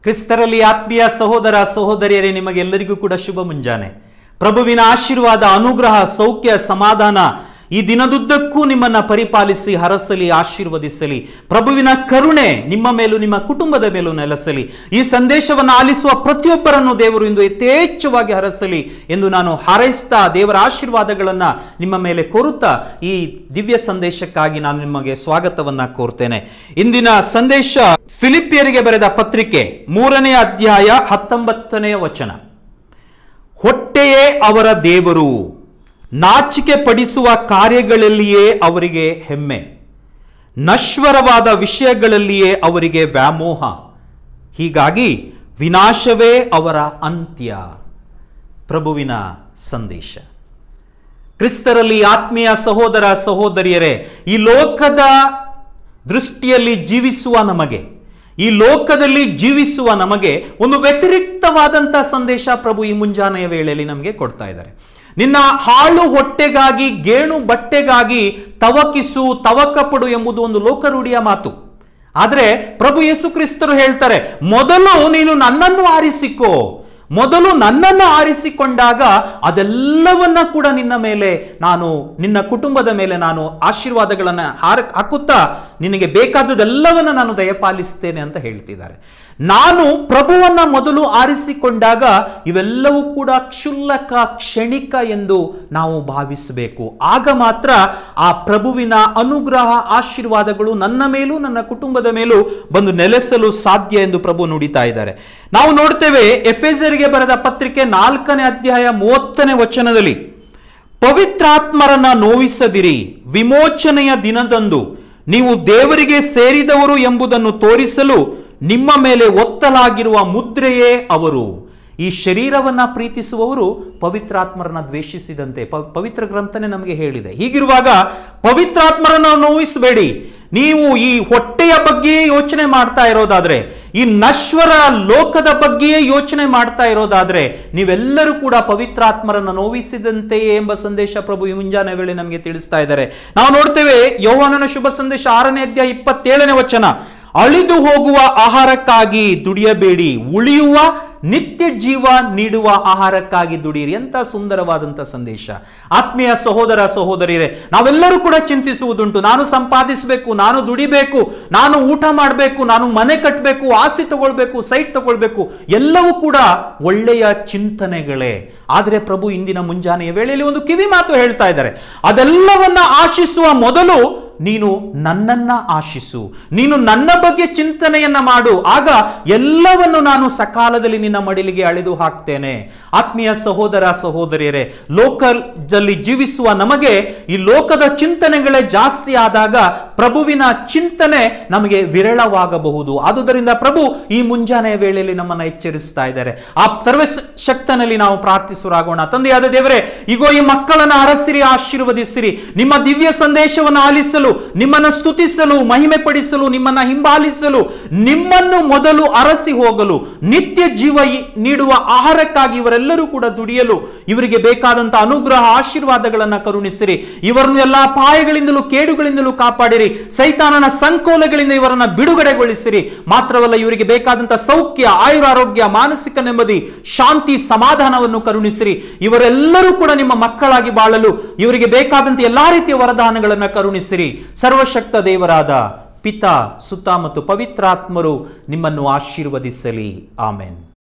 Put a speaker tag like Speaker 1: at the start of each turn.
Speaker 1: ಕ್ರಿಸ್ತರಲ್ಲಿ ಆತ್ಮೀಯ ಸಹೋದರ ಸಹೋದರಿಯರೇ ನಿಮಗೆಲ್ಲರಿಗೂ ಕೂಡ ಶುಭ ಮುಂಜಾನೆ ಪ್ರಭುವಿನ ಆಶೀರ್ವಾದ ಅನುಗ್ರಹ ಸೌಖ್ಯ ಸಮಾಧಾನ ಈ ದಿನದುದ್ದಕ್ಕೂ ನಿಮ್ಮನ್ನ ಪರಿಪಾಲಿಸಿ ಹರಸಲಿ ಆಶೀರ್ವದಿಸಲಿ ಪ್ರಭುವಿನ ಕರುಣೆ ನಿಮ್ಮ ಮೇಲೂ ನಿಮ್ಮ ಕುಟುಂಬದ ಮೇಲೂ ನೆಲೆಸಲಿ ಈ ಸಂದೇಶವನ್ನು ಆಲಿಸುವ ಪ್ರತಿಯೊಬ್ಬರನ್ನು ದೇವರು ಇಂದು ಯಥೇಚ್ಛವಾಗಿ ಹರಸಲಿ ಎಂದು ನಾನು ಹಾರೈಸ್ತಾ ದೇವರ ಆಶೀರ್ವಾದಗಳನ್ನು ನಿಮ್ಮ ಮೇಲೆ ಕೋರುತ್ತಾ ಈ ದಿವ್ಯ ಸಂದೇಶಕ್ಕಾಗಿ ನಾನು ನಿಮಗೆ ಸ್ವಾಗತವನ್ನ ಕೋರ್ತೇನೆ ಇಂದಿನ ಸಂದೇಶ ಫಿಲಿಪಿಯರಿಗೆ ಬರೆದ ಪತ್ರಿಕೆ ಮೂರನೇ ಅಧ್ಯಾಯ ಹತ್ತೊಂಬತ್ತನೆಯ ವಚನ ಹೊಟ್ಟೆಯೇ ಅವರ ದೇವರು ನಾಚಿಕೆ ಪಡಿಸುವ ಕಾರ್ಯಗಳಲ್ಲಿಯೇ ಅವರಿಗೆ ಹೆಮ್ಮೆ ನಶ್ವರವಾದ ವಿಷಯಗಳಲ್ಲಿಯೇ ಅವರಿಗೆ ವ್ಯಾಮೋಹ ಹೀಗಾಗಿ ವಿನಾಶವೇ ಅವರ ಅಂತ್ಯ ಪ್ರಭುವಿನ ಸಂದೇಶ ಕ್ರಿಸ್ತರಲ್ಲಿ ಆತ್ಮೀಯ ಸಹೋದರ ಸಹೋದರಿಯರೇ ಈ ಲೋಕದ ದೃಷ್ಟಿಯಲ್ಲಿ ಜೀವಿಸುವ ನಮಗೆ ಈ ಲೋಕದಲ್ಲಿ ಜೀವಿಸುವ ನಮಗೆ ಒಂದು ವ್ಯತಿರಿಕ್ತವಾದಂಥ ಸಂದೇಶ ಪ್ರಭು ಈ ಮುಂಜಾನೆಯ ವೇಳೆಯಲ್ಲಿ ನಮಗೆ ಕೊಡ್ತಾ ಇದ್ದಾರೆ ನಿನ್ನ ಹಾಳು ಹೊಟ್ಟೆಗಾಗಿ ಗೇಣು ಬಟ್ಟೆಗಾಗಿ ತವಕಿಸು ತವಕಪಡು ಎಂಬುದು ಒಂದು ಲೋಕರೂಢಿಯ ಮಾತು ಆದರೆ ಪ್ರಭು ಯೇಸು ಕ್ರಿಸ್ತರು ಹೇಳ್ತಾರೆ ಮೊದಲು ನೀನು ನನ್ನನ್ನು ಆರಿಸಿಕೋ ಮೊದಲು ನನ್ನನ್ನು ಆರಿಸಿಕೊಂಡಾಗ ಅದೆಲ್ಲವನ್ನ ಕೂಡ ನಿನ್ನ ಮೇಲೆ ನಾನು ನಿನ್ನ ಕುಟುಂಬದ ಮೇಲೆ ನಾನು ಆಶೀರ್ವಾದಗಳನ್ನು ಹಾರ ಹಾಕುತ್ತಾ ನಿನಗೆ ಬೇಕಾದದೆಲ್ಲವನ್ನ ನಾನು ದಯಪಾಲಿಸ್ತೇನೆ ಅಂತ ಹೇಳ್ತಿದ್ದಾರೆ ನಾನು ಪ್ರಭುವನ್ನ ಮೊದಲು ಆರಿಸಿಕೊಂಡಾಗ ಇವೆಲ್ಲವೂ ಕೂಡ ಕ್ಷುಲ್ಲಕ ಕ್ಷಣಿಕ ಎಂದು ನಾವು ಭಾವಿಸಬೇಕು ಆಗ ಮಾತ್ರ ಆ ಪ್ರಭುವಿನ ಅನುಗ್ರಹ ಆಶೀರ್ವಾದಗಳು ನನ್ನ ಮೇಲೂ ನನ್ನ ಕುಟುಂಬದ ಮೇಲೂ ಬಂದು ನೆಲೆಸಲು ಸಾಧ್ಯ ಎಂದು ಪ್ರಭು ನುಡಿತಾ ಇದ್ದಾರೆ ನಾವು ನೋಡ್ತೇವೆ ಎಫೆಸರಿಗೆ ಬರೆದ ಪತ್ರಿಕೆ ನಾಲ್ಕನೇ ಅಧ್ಯಾಯ ಮೂವತ್ತನೇ ವಚನದಲ್ಲಿ ಪವಿತ್ರಾತ್ಮರನ್ನ ನೋವಿಸದಿರಿ ವಿಮೋಚನೆಯ ದಿನದಂದು ನೀವು ದೇವರಿಗೆ ಸೇರಿದವರು ಎಂಬುದನ್ನು ತೋರಿಸಲು ನಿಮ್ಮ ಮೇಲೆ ಒತ್ತಲಾಗಿರುವ ಮುದ್ರೆಯೇ ಅವರು ಈ ಶರೀರವನ್ನ ಪ್ರೀತಿಸುವವರು ಪವಿತ್ರಾತ್ಮರನ್ನ ದ್ವೇಷಿಸಿದಂತೆ ಪ- ಪವಿತ್ರ ಗ್ರಂಥನೆ ನಮಗೆ ಹೇಳಿದೆ ಹೀಗಿರುವಾಗ ಪವಿತ್ರಾತ್ಮರನ್ನ ನೋವಿಸಬೇಡಿ ನೀವು ಈ ಹೊಟ್ಟೆಯ ಬಗ್ಗೆಯೇ ಯೋಚನೆ ಮಾಡ್ತಾ ಇರೋದಾದ್ರೆ ಈ ನಶ್ವರ ಲೋಕದ ಬಗ್ಗೆಯೇ ಯೋಚನೆ ಮಾಡ್ತಾ ಇರೋದಾದ್ರೆ ನೀವೆಲ್ಲರೂ ಕೂಡ ಪವಿತ್ರಾತ್ಮರನ್ನ ನೋವಿಸಿದಂತೆಯೇ ಎಂಬ ಸಂದೇಶ ಪ್ರಭು ಈ ಮುಂಜಾನೆ ವೇಳೆ ನಮಗೆ ತಿಳಿಸ್ತಾ ಇದ್ದಾರೆ ನಾವು ನೋಡ್ತೇವೆ ಯೌವನನ ಶುಭ ಸಂದೇಶ ಆರನೇ ಅಧ್ಯಾಯ ಇಪ್ಪತ್ತೇಳನೇ ವಚನ ಅಳಿದು ಹೋಗುವ ಆಹಾರಕ್ಕಾಗಿ ದುಡಿಯಬೇಡಿ ಉಳಿಯುವ ನಿತ್ಯ ಜೀವ ನೀಡುವ ಆಹಾರಕ್ಕಾಗಿ ದುಡಿಯಿರಿ ಅಂತ ಸುಂದರವಾದಂಥ ಸಂದೇಶ ಆತ್ಮೀಯ ಸಹೋದರ ಸಹೋದರಿಯರೇ ನಾವೆಲ್ಲರೂ ಕೂಡ ಚಿಂತಿಸುವುದುಂಟು ನಾನು ಸಂಪಾದಿಸಬೇಕು ನಾನು ದುಡಿಬೇಕು ನಾನು ಊಟ ಮಾಡಬೇಕು ನಾನು ಮನೆ ಕಟ್ಟಬೇಕು ಆಸ್ತಿ ತಗೊಳ್ಬೇಕು ಸೈಟ್ ತಗೊಳ್ಬೇಕು ಎಲ್ಲವೂ ಕೂಡ ಒಳ್ಳೆಯ ಚಿಂತನೆಗಳೇ ಆದರೆ ಪ್ರಭು ಇಂದಿನ ಮುಂಜಾನೆಯ ವೇಳೆಯಲ್ಲಿ ಒಂದು ಕಿವಿ ಮಾತು ಹೇಳ್ತಾ ಇದ್ದಾರೆ ಅದೆಲ್ಲವನ್ನ ಆಶಿಸುವ ಮೊದಲು ನೀನು ನನ್ನನ್ನ ಆಶಿಸು ನೀನು ನನ್ನ ಬಗ್ಗೆ ಚಿಂತನೆಯನ್ನ ಮಾಡು ಆಗ ಎಲ್ಲವನ್ನು ನಾನು ಸಕಾಲದಲ್ಲಿ ನಿನ್ನ ಮಡಿಲಿಗೆ ಅಳೆದು ಹಾಕ್ತೇನೆ ಆತ್ಮೀಯ ಸಹೋದರ ಸಹೋದರಿಯರೇ ಲೋಕದಲ್ಲಿ ಜೀವಿಸುವ ನಮಗೆ ಈ ಲೋಕದ ಚಿಂತನೆಗಳೇ ಜಾಸ್ತಿ ಆದಾಗ ಪ್ರಭುವಿನ ಚಿಂತನೆ ನಮಗೆ ವಿರಳವಾಗಬಹುದು ಆದುದರಿಂದ ಪ್ರಭು ಈ ಮುಂಜಾನೆಯ ವೇಳೆಯಲ್ಲಿ ನಮ್ಮನ್ನ ಎಚ್ಚರಿಸ್ತಾ ಇದ್ದಾರೆ ಆ ಸರ್ವ ಶಕ್ತನಲ್ಲಿ ನಾವು ಪ್ರಾರ್ಥಿಸುರಾಗೋಣ ತಂದೆಯಾದ ದೇವರೇ ಈಗೋ ಈ ಮಕ್ಕಳನ್ನ ಅರಸಿರಿ ಆಶೀರ್ವದಿಸಿರಿ ನಿಮ್ಮ ದಿವ್ಯ ಸಂದೇಶವನ್ನು ಆಲಿಸಲು ನಿಮ್ಮನ್ನ ಸ್ತುತಿಸಲು ಮಹಿಮೆ ಪಡಿಸಲು ನಿಮ್ಮನ್ನ ಹಿಂಬಾಲಿಸಲು ನಿಮ್ಮನ್ನು ಮೊದಲು ಅರಸಿ ಹೋಗಲು ನಿತ್ಯ ಜೀವ ಇ- ನೀಡುವ ಆಹಾರಕ್ಕಾಗಿ ಇವರೆಲ್ಲರೂ ಕೂಡ ದುಡಿಯಲು ಇವರಿಗೆ ಬೇಕಾದಂತ ಅನುಗ್ರಹ ಆಶೀರ್ವಾದಗಳನ್ನ ಕರುಣಿಸಿರಿ ಇವರನ್ನು ಎಲ್ಲಾ ಅಪಾಯಗಳಿಂದಲೂ ಕೇಡುಗಳಿಂದಲೂ ಕಾಪಾಡಿರಿ ಸೈತಾನನ ಸಂಕೋಲೆಗಳಿಂದ ಇವರನ್ನ ಬಿಡುಗಡೆಗೊಳಿಸಿರಿ ಮಾತ್ರವಲ್ಲ ಇವರಿಗೆ ಬೇಕಾದಂತ ಸೌಖ್ಯ ಆಯುರಾರೋಗ್ಯ ಮಾನಸಿಕ ನೆಮ್ಮದಿ ಶಾಂತಿ ಸಮಾಧಾನವನ್ನು ಕರುಣಿಸಿರಿ ಇವರೆಲ್ಲರೂ ಕೂಡ ನಿಮ್ಮ ಮಕ್ಕಳಾಗಿ ಬಾಳಲು ಇವರಿಗೆ ಬೇಕಾದಂತ ಎಲ್ಲಾ ರೀತಿಯ ವರದಾನಗಳನ್ನು ಕರುಣಿಸಿರಿ ಸರ್ವಶಕ್ತ ದೇವರಾದ ಪಿತಾ ಸುತ್ತ ಮತ್ತು ಪವಿತ್ರಾತ್ಮರು ನಿಮ್ಮನ್ನು ಆಶೀರ್ವದಿಸಲಿ ಆಮೆನ್